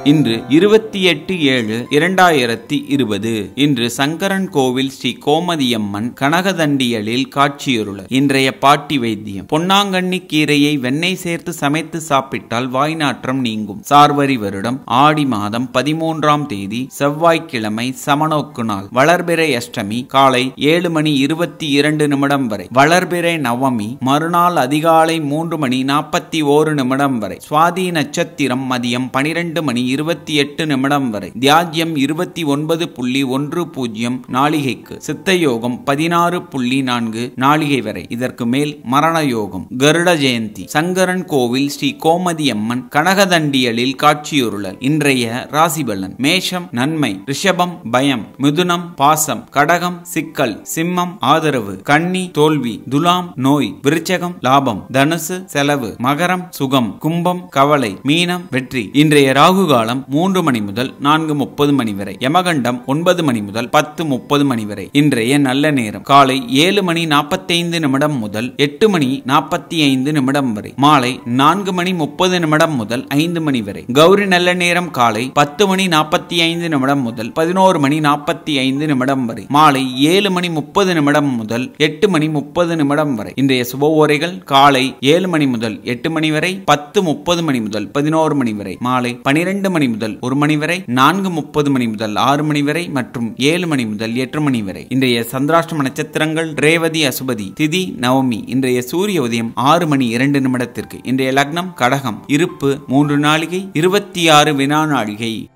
இன்று இருபத்தி எட்டு ஏழு இரண்டாயிரத்தி இருபது இன்று சங்கரன் கோவில் ஸ்ரீ கோமதியம்மன் கனகதண்டியலில் காட்சியருள இன்றைய பாட்டி வைத்தியம் பொன்னாங்கண்ணி கீரையை வெண்ணெய் சேர்த்து சமைத்து சாப்பிட்டால் வாய் நாற்றம் நீங்கும் சார்வரி வருடம் ஆடி மாதம் பதிமூன்றாம் தேதி செவ்வாய்க்கிழமை சமநோக்கு நாள் வளர்பிறை அஷ்டமி காலை ஏழு மணி இருபத்தி இரண்டு நிமிடம் வரை வளர்பிறை நவமி மறுநாள் அதிகாலை மூன்று மணி நாற்பத்தி ஓரு நிமிடம் வரை சுவாதி நட்சத்திரம் மதியம் பனிரெண்டு மணி இருபத்தி எட்டு நிமிடம் வரை தியாஜ்யம் இருபத்தி ஒன்பது புள்ளி ஒன்று பூஜ்ஜியம் நாளிகைக்கு சித்த யோகம் பதினாறு புள்ளி நான்கு நாளிகை வரை இதற்கு மேல் மரண யோகம் கருட ஜெயந்தி சங்கரன் கோவில் ஸ்ரீ கோமதி அம்மன் கனகதண்டியலில் காட்சியுருளல் இன்றைய ராசிபலன் மேஷம் நன்மை ரிஷபம் பயம் மிதுனம் பாசம் கடகம் சிக்கல் சிம்மம் ஆதரவு கன்னி தோல்வி துலாம் நோய் விருச்சகம் லாபம் தனுசு செலவு மகரம் சுகம் கும்பம் கவலை மீனம் வெற்றி இன்றைய ராகு காலம் மூன்று மணி முதல் நான்கு முப்பது மணி வரை யமகண்டம் ஒன்பது மணி முதல் பத்து முப்பது மணி வரை இன்றைய நல்ல நேரம் காலை ஏழு மணி நாற்பத்தைந்து நிமிடம் முதல் எட்டு மணி நாற்பத்தி ஐந்து நிமிடம் வரை மாலை நான்கு மணி முப்பது நிமிடம் முதல் ஐந்து மணி வரை கௌரி நல்ல நேரம் காலை பத்து மணி நாற்பத்தி ஐந்து நிமிடம் முதல் பதினோரு மணி நாற்பத்தி ஐந்து நிமிடம் வரை மாலை ஏழு மணி முப்பது நிமிடம் முதல் எட்டு மணி முப்பது நிமிடம் வரை இன்றைய சுப ஓரைகள் காலை ஏழு மணி முதல் எட்டு மணி வரை பத்து முப்பது மணி முதல் பதினோரு மணி வரை மாலை பனிரெண்டு மணி முதல் ஒரு மணி வரை நான்கு முப்பது மணி முதல் ஆறு மணி வரை மற்றும் ஏழு மணி முதல் எட்டு மணி வரை இன்றைய சந்திராஷ்டம நட்சத்திரங்கள் ரேவதி அசுபதி திதி நவமி இன்றைய சூரிய உதயம் ஆறு மணி இரண்டு நிமிடத்திற்கு இன்றைய லக்னம் கடகம் இருப்பு மூன்று நாளிகை இருபத்தி ஆறு வினா நாளிகை